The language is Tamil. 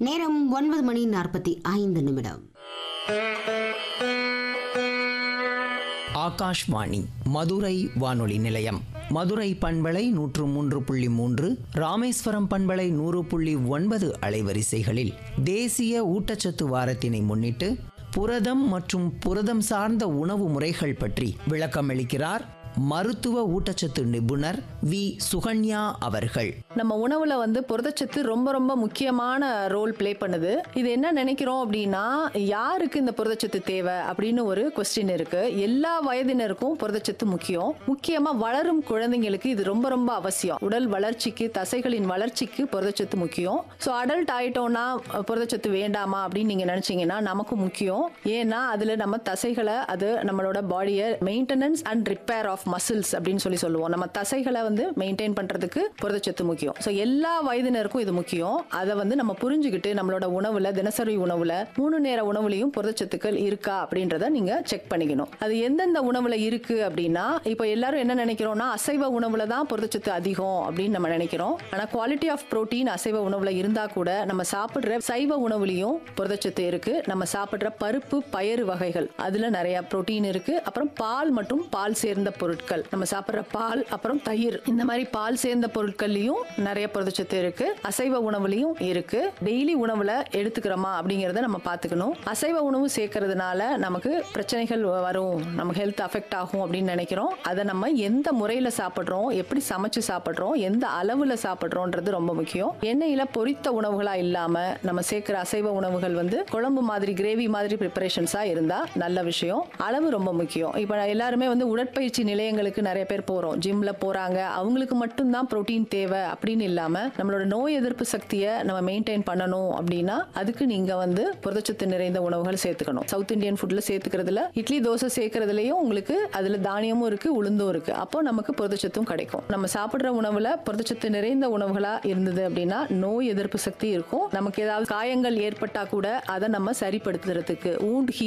நேரம் ஒன்பது மணி நாற்பத்தி ஐந்து நிமிடம் ஆகாஷ்வாணி மதுரை வானொலி நிலையம் மதுரை பண்பலை நூற்று மூன்று புள்ளி மூன்று ராமேஸ்வரம் பண்பலை நூறு புள்ளி ஒன்பது அலைவரிசைகளில் தேசிய ஊட்டச்சத்து வாரத்தினை முன்னிட்டு புரதம் மற்றும் புரதம் சார்ந்த உணவு முறைகள் பற்றி விளக்கமளிக்கிறார் மருத்துவ ஊட்டச்சத்து நிபுணர் வி சுகன்யா அவர்கள் நம்ம உணவுல வந்து புரதச்சத்து ரொம்ப ரொம்ப முக்கியமான ரோல் ப்ளே பண்ணுது இது என்ன நினைக்கிறோம் அப்படின்னா யாருக்கு இந்த புரதச்சத்து தேவை அப்படின்னு ஒரு கொஸ்டின் இருக்கு எல்லா வயதினருக்கும் புரதச்சத்து முக்கியம் முக்கியமா வளரும் குழந்தைங்களுக்கு இது ரொம்ப ரொம்ப அவசியம் உடல் வளர்ச்சிக்கு தசைகளின் வளர்ச்சிக்கு புரதச்சத்து முக்கியம் ஸோ அடல்ட் ஆயிட்டோம்னா அஹ், புரதச்சத்து வேண்டாமா அப்படின்னு நீங்க நினைச்சீங்கன்னா நமக்கு முக்கியம் ஏன்னா அதுல நம்ம தசைகளை அது நம்மளோட பாடியை maintenance and repair of muscles அப்படின்னு சொல்லி சொல்லுவோம் நம்ம தசைகளை வந்து மெயின்டைன் பண்றதுக்கு புரதச்சத்து முக்கியம் ஸோ எல்லா வயதினருக்கும் இது முக்கியம் அதை வந்து நம்ம புரிஞ்சுக்கிட்டு நம்மளோட உணவுல தினசரி உணவுல மூணு நேர உணவுலையும் புரதச்சத்துக்கள் இருக்கா அப்படின்றத நீங்க செக் பண்ணிக்கணும் அது எந்தெந்த உணவுல இருக்கு அப்படின்னா இப்போ எல்லாரும் என்ன நினைக்கிறோம்னா அசைவ உணவுல தான் புரதச்சத்து அதிகம் அப்படின்னு நம்ம நினைக்கிறோம் ஆனா குவாலிட்டி ஆஃப் புரோட்டீன் அசைவ உணவுல இருந்தா கூட நம்ம சாப்பிடுற சைவ உணவுலையும் புரதச்சத்து இருக்கு நம்ம சாப்பிடுற பருப்பு பயறு வகைகள் அதுல நிறைய புரோட்டீன் இருக்கு அப்புறம் பால் மற்றும் பால் சேர்ந்த பொருட்கள் நம்ம சாப்பிடுற பால் அப்புறம் தயிர் இந்த மாதிரி பால் சேர்ந்த பொருட்கள்லயும் நிறைய புரதச்சத்து இருக்கு அசைவ உணவுலையும் இருக்கு டெய்லி உணவுல எடுத்துக்கிறோமா அப்படிங்கறத நம்ம பார்த்துக்கணும் அசைவ உணவு சேர்க்கறதுனால நமக்கு பிரச்சனைகள் வரும் நம்ம ஹெல்த் அஃபெக்ட் ஆகும் அப்படின்னு நினைக்கிறோம் அதை நம்ம எந்த முறையில சாப்பிடுறோம் எப்படி சமைச்சு சாப்பிடுறோம் எந்த அளவுல சாப்பிடுறோன்றது ரொம்ப முக்கியம் எண்ணெயில பொரித்த உணவுகளா இல்லாம நம்ம சேர்க்கிற அசைவ உணவுகள் வந்து குழம்பு மாதிரி கிரேவி மாதிரி ப்ரிப்பரேஷன்ஸா இருந்தா நல்ல விஷயம் அளவு ரொம்ப முக்கியம் இப்போ எல்லாருமே வந்து உடற்பயிற்சி நிலையங்களுக்கு நிறைய பேர் போறோம் ஜிம்ல போறாங்க அவங்களுக்கு மட்டும்தான் புரோட்டீன் தேவை அப்படின்னு இல்லாம நம்மளோட நோய் எதிர்ப்பு சக்தியை நம்ம மெயின்டைன் பண்ணணும் அப்படின்னா அதுக்கு நீங்க வந்து புரதச்சத்து நிறைந்த உணவுகள் சேர்த்துக்கணும் சவுத் இந்தியன் ஃபுட்ல சேர்த்துக்கிறதுல இட்லி தோசை சேர்க்கறதுலயும் உங்களுக்கு அதுல தானியமும் இருக்கு உளுந்தும் இருக்கு அப்போ நமக்கு புரதச்சத்தும் கிடைக்கும் நம்ம சாப்பிடுற உணவுல புரதச்சத்து நிறைந்த உணவுகளா இருந்தது அப்படின்னா நோய் எதிர்ப்பு சக்தி இருக்கும் நமக்கு ஏதாவது காயங்கள் ஏற்பட்டா கூட அதை நம்ம சரிப்படுத்துறதுக்கு wound